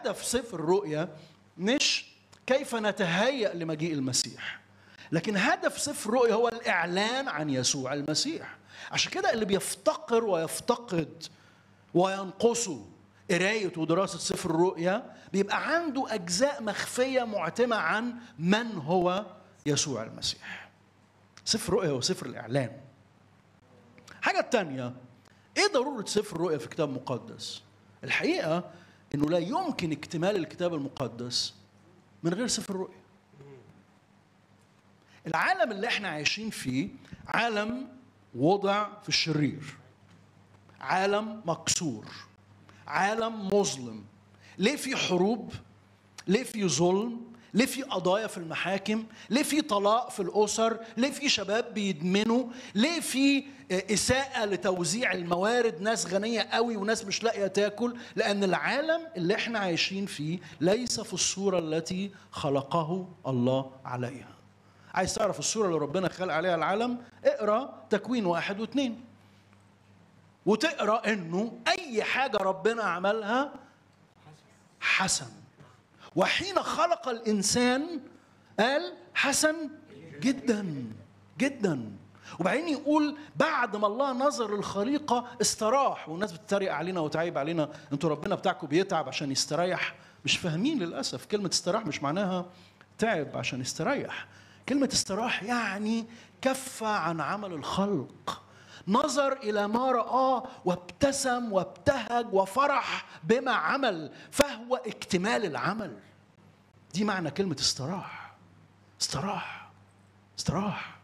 هدف سفر الرؤيا مش كيف نتهيأ لمجيء المسيح لكن هدف سفر الرؤيا هو الإعلان عن يسوع المسيح عشان كده اللي بيفتقر ويفتقد وينقصه قراية ودراسة سفر الرؤيا بيبقى عنده أجزاء مخفية معتمة عن من هو يسوع المسيح سفر الرؤيا هو سفر الإعلان حاجة تانية إيه ضرورة سفر الرؤيا في كتاب مقدس؟ الحقيقة إنه لا يمكن اكتمال الكتاب المقدس من غير سفر الرؤيا العالم اللي احنا عايشين فيه عالم وضع في الشرير عالم مكسور عالم مظلم ليه في حروب ليه في ظلم ليه في قضايا في المحاكم ليه في طلاق في الاسر ليه في شباب بيدمنوا ليه في اساءه لتوزيع الموارد ناس غنيه قوي وناس مش لاقيه تاكل لان العالم اللي احنا عايشين فيه ليس في الصوره التي خلقه الله عليها عايز تعرف الصوره اللي ربنا خلق عليها العالم اقرا تكوين واحد واثنين وتقرا انه اي حاجه ربنا عملها حسن وحين خلق الانسان قال حسن جدا جدا وبعدين يقول بعد ما الله نظر الخليقة استراح والناس بتتريق علينا وتعيب علينا انتوا ربنا بتاعكم بيتعب عشان يستريح مش فاهمين للأسف كلمة استراح مش معناها تعب عشان يستريح كلمة استراح يعني كف عن عمل الخلق نظر إلى ما رآه وابتسم وابتهج وفرح بما عمل فهو اكتمال العمل دي معنى كلمة استراح استراح استراح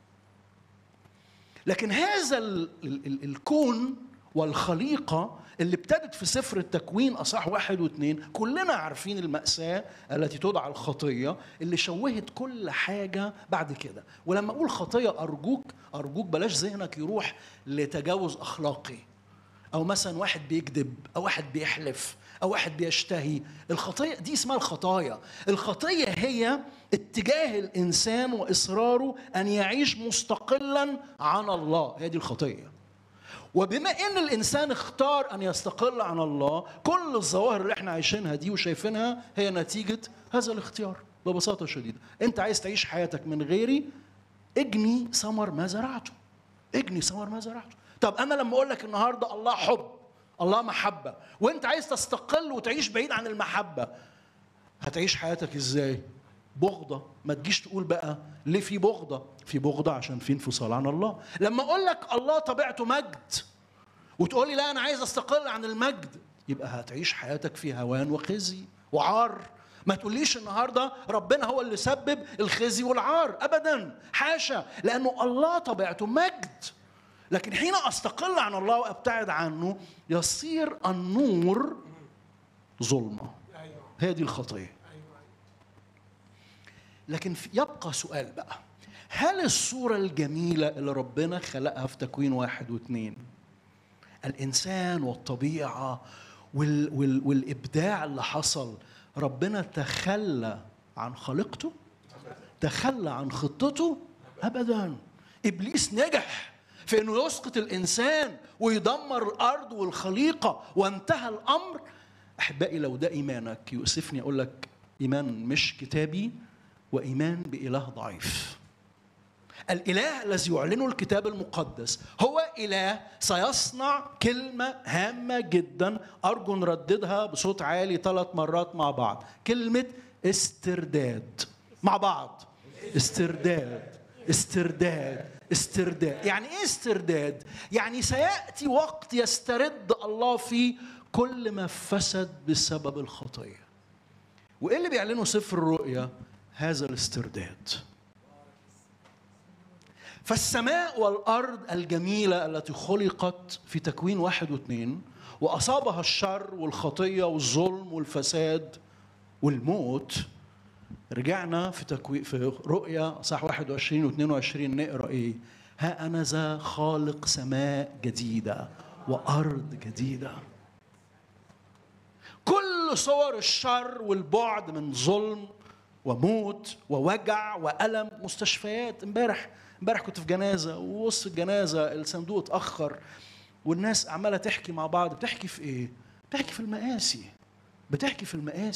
لكن هذا ال ال ال الكون والخليقة اللي ابتدت في سفر التكوين أصح واحد واثنين كلنا عارفين المأساة التي تدعى الخطية اللي شوهت كل حاجة بعد كده ولما أقول خطية أرجوك أرجوك بلاش ذهنك يروح لتجاوز أخلاقي أو مثلا واحد بيكذب أو واحد بيحلف أو واحد بيشتهي الخطية دي اسمها الخطايا الخطية هي اتجاه الإنسان وإصراره أن يعيش مستقلا عن الله هي دي الخطية وبما ان الانسان اختار ان يستقل عن الله كل الظواهر اللي احنا عايشينها دي وشايفينها هي نتيجه هذا الاختيار ببساطه شديده انت عايز تعيش حياتك من غيري اجني ثمر ما زرعته اجني ثمر ما زرعته طب انا لما اقول لك النهارده الله حب الله محبه وانت عايز تستقل وتعيش بعيد عن المحبه هتعيش حياتك ازاي بغضه ما تجيش تقول بقى ليه في بغضه في بغضه عشان في انفصال عن الله لما اقول لك الله طبيعته مجد وتقول لي لا انا عايز استقل عن المجد يبقى هتعيش حياتك في هوان وخزي وعار ما تقوليش النهارده ربنا هو اللي سبب الخزي والعار ابدا حاشا لانه الله طبيعته مجد لكن حين استقل عن الله وابتعد عنه يصير النور ظلمه هي دي الخطيه لكن يبقى سؤال بقى هل الصورة الجميلة اللي ربنا خلقها في تكوين واحد واثنين الإنسان والطبيعة وال وال والإبداع اللي حصل ربنا تخلى عن خلقته تخلى عن خطته أبدا إبليس نجح في أنه يسقط الإنسان ويدمر الأرض والخليقة وانتهى الأمر أحبائي لو ده إيمانك يؤسفني أقول لك إيمان مش كتابي وايمان باله ضعيف الاله الذي يعلنه الكتاب المقدس هو اله سيصنع كلمه هامه جدا ارجو نرددها بصوت عالي ثلاث مرات مع بعض كلمه استرداد مع بعض استرداد استرداد استرداد يعني ايه استرداد يعني سياتي وقت يسترد الله فيه كل ما فسد بسبب الخطيه وايه اللي بيعلنه سفر الرؤيا هذا الاسترداد فالسماء والأرض الجميلة التي خلقت في تكوين واحد واثنين وأصابها الشر والخطية والظلم والفساد والموت رجعنا في تكوين في رؤيا صح 21 و 22 نقرا ايه؟ ها انا ذا خالق سماء جديده وارض جديده. كل صور الشر والبعد من ظلم وموت ووجع والم مستشفيات امبارح امبارح كنت في جنازه ووسط الجنازه الصندوق اتاخر والناس عماله تحكي مع بعض بتحكي في ايه؟ بتحكي في المآسي بتحكي في المقاس